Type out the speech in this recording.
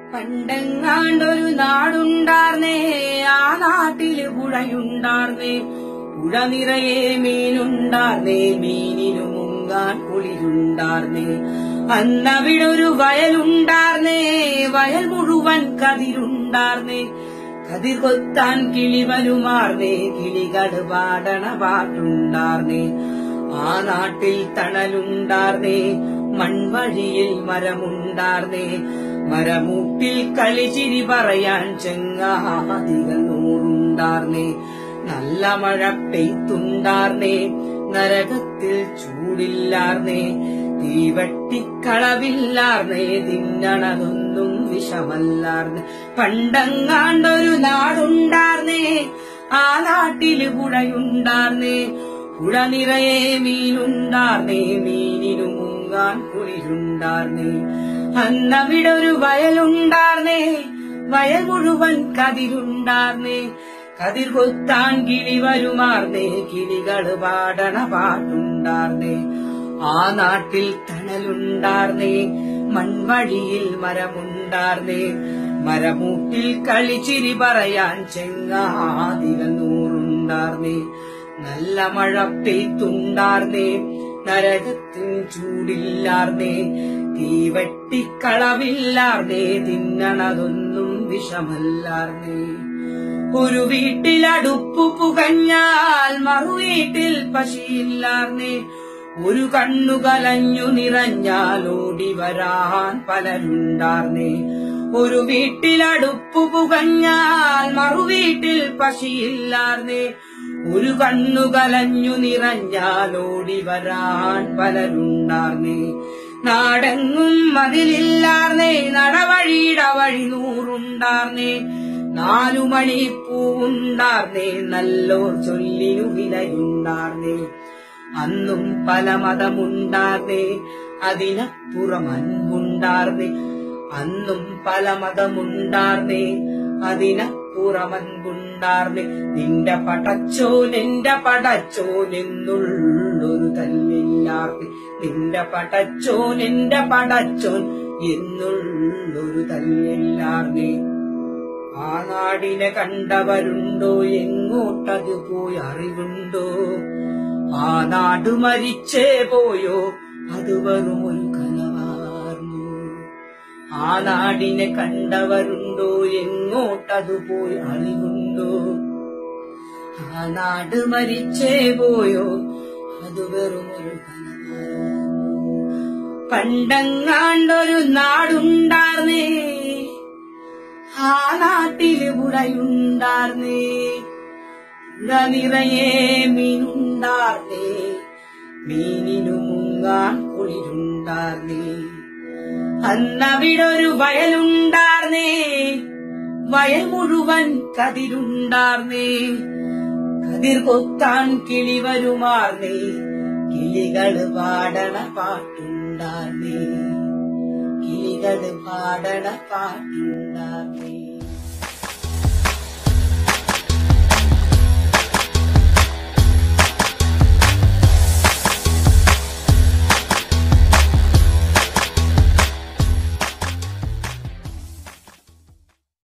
പണ്ടെങ്ങാണ്ടൊരു നാടുണ്ടാർന്നേ ആ നാട്ടില് പുഴയുണ്ടാർന്നേ പുഴ നിറയെ മീനുണ്ടാർന്നേ മീനിനു മുങ്ങാൻ കുളിരുണ്ടാർന്നേ അന്നവിടൊരു വയലുണ്ടാർന്നേ വയൽ മുഴുവൻ കതിരുണ്ടാർന്നേ കതിർ കൊത്താൻ കിളി വരുമാർന്നേ കിളികൾ പാടണ പാട്ടുണ്ടാർന്നേ ആ നാട്ടിൽ തണലുണ്ടാർന്നേ മൺവഴിയിൽ മരമുണ്ടാർന്നേ മരമൂട്ടിൽ കളിച്ചിരി പറയാൻ ചെങ്ങാതികൾ നൂറുണ്ടാർന്നേ നല്ല മഴ പെയ്ത്തുണ്ടാർന്നേ നരകത്തിൽ ചൂടില്ലാർന്നേ തീവട്ടിക്കളവില്ലാർന്നേ തിന്നണതൊന്നും വിഷമല്ലാർന്നേ പണ്ടങ്ങാണ്ടൊരു നാടുണ്ടാർന്നേ ആ നാട്ടില് പുഴയുണ്ടാർന്നേ പുഴ നിറയെ മീനുണ്ടാർന്നേ മീനിനു മുങ്ങാൻ കുളിരുണ്ടാർന്നേ അന്നവിടൊരു വയലുണ്ടാർന്നേ വയൽ മുഴുവൻ കതിരുണ്ടാർന്നേ കതിർ കൊത്താൻ കിളി വരുമാർന്നേ കിളികള് പാടണ പാട്ടുണ്ടാർന്നേ ആ നാട്ടിൽ തണലുണ്ടാർന്നേ മൺവഴിയിൽ മരമുണ്ടാർന്നേ മരമൂട്ടിൽ കളിച്ചിരി പറയാൻ ചെങ്ങാതികൾ നൂറുണ്ടാർന്നേ നല്ല മഴ പെയ്ത്തുണ്ടാർന്നേ നരകത്തിൽ ചൂടില്ലാർന്നേ തീവട്ടിക്കളവില്ലാർന്നേ തിന്നണതൊന്നും വിഷമല്ലാർന്നേ ഒരു വീട്ടിലടുപ്പു പുകഞ്ഞാൽ മറുവീട്ടിൽ പശിയില്ലാർന്നേ ഒരു കണ്ണു കലഞ്ഞു നിറഞ്ഞാൽ ഓടി വരാൻ പലരുണ്ടാർന്നേ ഒരു വീട്ടിലടുപ്പു പുകഞ്ഞാൽ മറുവീട്ടിൽ പശിയില്ലാർന്നേ ഒരു കണ്ണു കലഞ്ഞു നിറഞ്ഞാൽ ഓടി വരാൻ പലരുണ്ടാർന്നേ നാടെങ്ങും മതിലില്ലാർന്നേ നടവഴിയുടെ വഴി നൂറുണ്ടാർന്നേ നാലു മണി പൂവുണ്ടാർന്നേ നല്ലോർ ചൊല്ലിനു വിലയുണ്ടാർന്നേ അന്നും പല മതമുണ്ടാർന്നേ അതിനപ്പുറം അൻപുണ്ടാർന്നേ അന്നും പല മതമുണ്ടാർന്നേ അതിനപ്പുറം അൻപുണ്ടാർന്നേ നിന്റെ പടച്ചോൻ എന്റെ പടച്ചോൻ എന്നുള്ളൊരു തല്ലില്ലാർന്നേ നിന്റെ പടച്ചോൻ എന്റെ പടച്ചോൻ എന്നുള്ളൊരു തല്ലില്ലാർന്നേ ആ നാടിനെ കണ്ടവരുണ്ടോ എങ്ങോട്ടത് പോയി അറിവുണ്ടോ ആ നാട് മരിച്ചേ പോയോ അത് വെറും ഒരു കനവാർന്നു ആ നാടിനെ കണ്ടവരുണ്ടോ എങ്ങോട്ടത് പോയി അറിവുണ്ടോ ആ നാട് മരിച്ചേ പോയോ അത് വെറും ഒരു കനവാർന്നു പണ്ടങ്ങാണ്ടൊരു നാടുണ്ടാർന്നേ ആ നാട്ടില് പുഴയുണ്ടാർന്നേ പുഴ നിറയെ മീനുണ്ടാർന്നേ മീനിനു മുങ്ങാൻ കുളിരുണ്ടാർന്നേ അന്നവിടൊരു വയലുണ്ടാർന്നേ വയൽ മുഴുവൻ കതിരുണ്ടാർന്നേ കതിർ കൊത്താൻ കിളി വരുമാർന്നേ കിളികള് പാടണ പാട്ടുണ്ടാർന്നേ കിളികള് പാടണ പാട്ടുണ്ടാർന്നേ